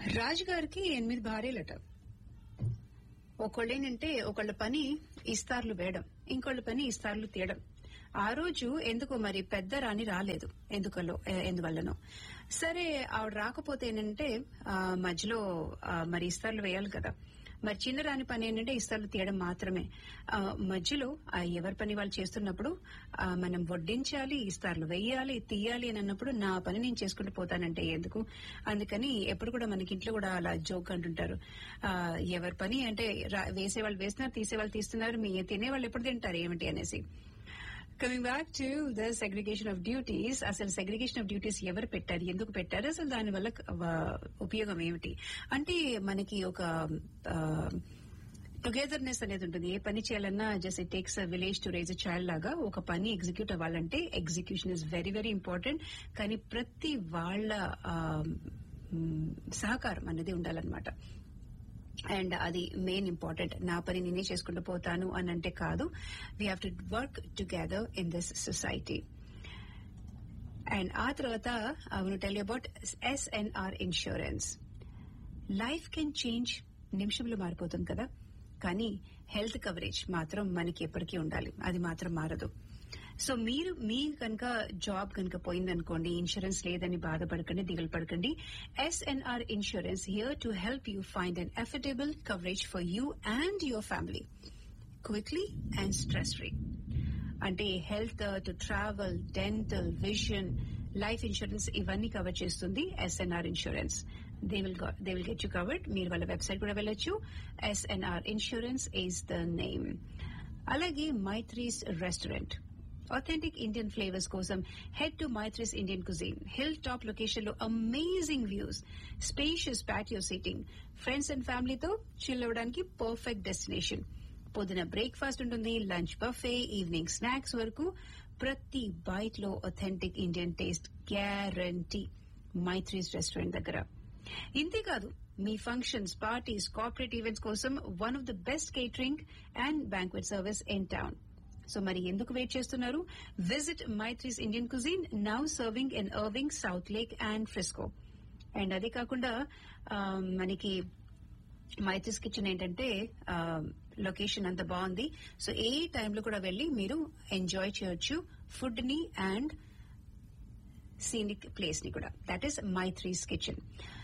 రాజు గారికి ఎనిమిది భార్యలట ఒకళ్ళేంటంటే ఒకళ్ళ పని ఇస్తార్లు వేయడం ఇంకోళ్ళ పని ఇస్తార్లు తీయడం ఆ రోజు ఎందుకో మరి పెద్ద రాణి రాలేదు ఎందుకలో ఏ- ఎందువల్లనో సరే ఆవిడ రాకపోతే ఏంటంటే ఆ, మధ్యలో ఆ, మరి ఇస్తార్లు వేయాలి కదా మరి చిన్న రాణి పని ఏంటంటే ఇస్తార్లు తీయడం మాత్రమే ఆ, మధ్యలో ఆ ఎవరి పని వాళ్ళు చేస్తున్నప్పుడు ఆ, మనం వడ్డించాలి ఇస్తార్లు వేయాలి తీయాలి అని అన్నప్పుడు నా పని నేను చేసుకుంటూ పోతానంటే ఎందుకు అందుకని ఎప్పుడు కూడా మనకి ఇంట్లో కూడా అలా జోక్ అంటుంటారు ఆ, ఎవరి పని అంటే రా- వేసేవాళ్ళు వేస్తున్నారు తీసేవాళ్ళు తీస్తున్నారు మీ తినేవాళ్ళు ఎప్పుడు తింటారు ఏమిటి అనేసి coming back to the segregation of duties అసలు సెగ్రిగేషన్ ఆఫ్ డ్యూటీస్ ఎవరు పెట్టారు ఎందుకు పెట్టారు అసలు దానివల్ల ఆ, ఉపయోగం ఏమిటి అంటే మనకి ఒక టుగెదర్నెస్ అనేది ఉంటుంది ఏ పని చేయాలన్నా just it takes a village to raise a child లాగా ఒక పని ఎగ్జిక్యూట్ అవ్వాలంటే execution is very very important కానీ ప్రతి వాళ్ళ ఆ, మ్, సహకారం అనేది ఉండాలన్నమాట అండ్ అది మెయిన్ ఇంపార్టెంట్ నా పని నేనే చేసుకుంటూ పోతాను అని అంటే కాదు we have to work together in this society and ఆ తర్వాత I wanna tell about SNR insurance life can change నిమిషంలో మారిపోతుంది కదా కానీ హెల్త్ కవరేజ్ మాత్రం మనకి ఎప్పటికీ ఉండాలి అది మాత్రం మారదు సో మీరు మీ కనుక జాబ్ కనుక పోయిందనుకోండి ఇన్సూరెన్స్ లేదని బాధపడకండి దిగులు పడకండి SNR insurance here to help you find an affordable coverage for you and your family quickly and stress free అంటే health to travel dental vision life insurance ఇవన్నీ కవర్ చేస్తుంది SNR insurance they will they will get you covered మీరు వాళ్ళ website కూడా వెళ్ళొచ్చు SNR insurance is the name అలాగే Maitri's restaurant authentic Indian flavours కోసం head to Maitri's Indian cuisine hill top location లో amazing views spacious patio seating friends and ఫ్యామిలీతో chill అవ్వడానికి perfect destination పొద్దున బ్రేక్ఫాస్ట్ ఉంటుంది లంచ్ బఫే ఈవినింగ్ స్నాక్స్ వరకు ప్రతి bite లో authentic Indian taste guarantee Maitri's restaurant దగ్గర ఇంతేకాదు మీ ఫంక్షన్స్ పార్టీస్ కార్పొరేట్ ఈవెంట్స్ కోసం one of the best catering and banquet service in town so మరి ఎందుకు వెయిట్ చేస్తున్నారు visit Maitri's Indian cuisine now serving in Irving Southlake and Frisco and అదే కాకుండా ఆ, మనకి మైత్రిస్ కిచెన్ ఏంటంటే లొకేషన్ అంత బాగుంది సో ఏ టైంలో కూడా వెళ్ళి మీరు ఎంజాయ్ చేయొచ్చు ఫుడ్ ని అండ్ సీనిక్ ప్లేస్ ని కూడా that is Maitri's kitchen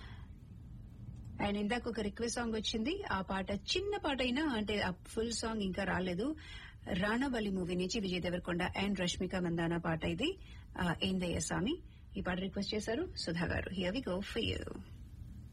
and ఇందాక ఒక రిక్వెస్ట్ సాంగ్ వచ్చింది ఆ పాట చిన్న పాట అయినా అంటే ఆ ఫుల్ సాంగ్ ఇంకా రాలేదు రాణబలి మూవీ నుంచి విజయ్ దేవరకొండ అండ్ రష్మిక మందానా పాట ఇది ఏందయ్య స్వామి ఈ పాట రిక్వెస్ట్ చేశారు Sudha garu here we go for you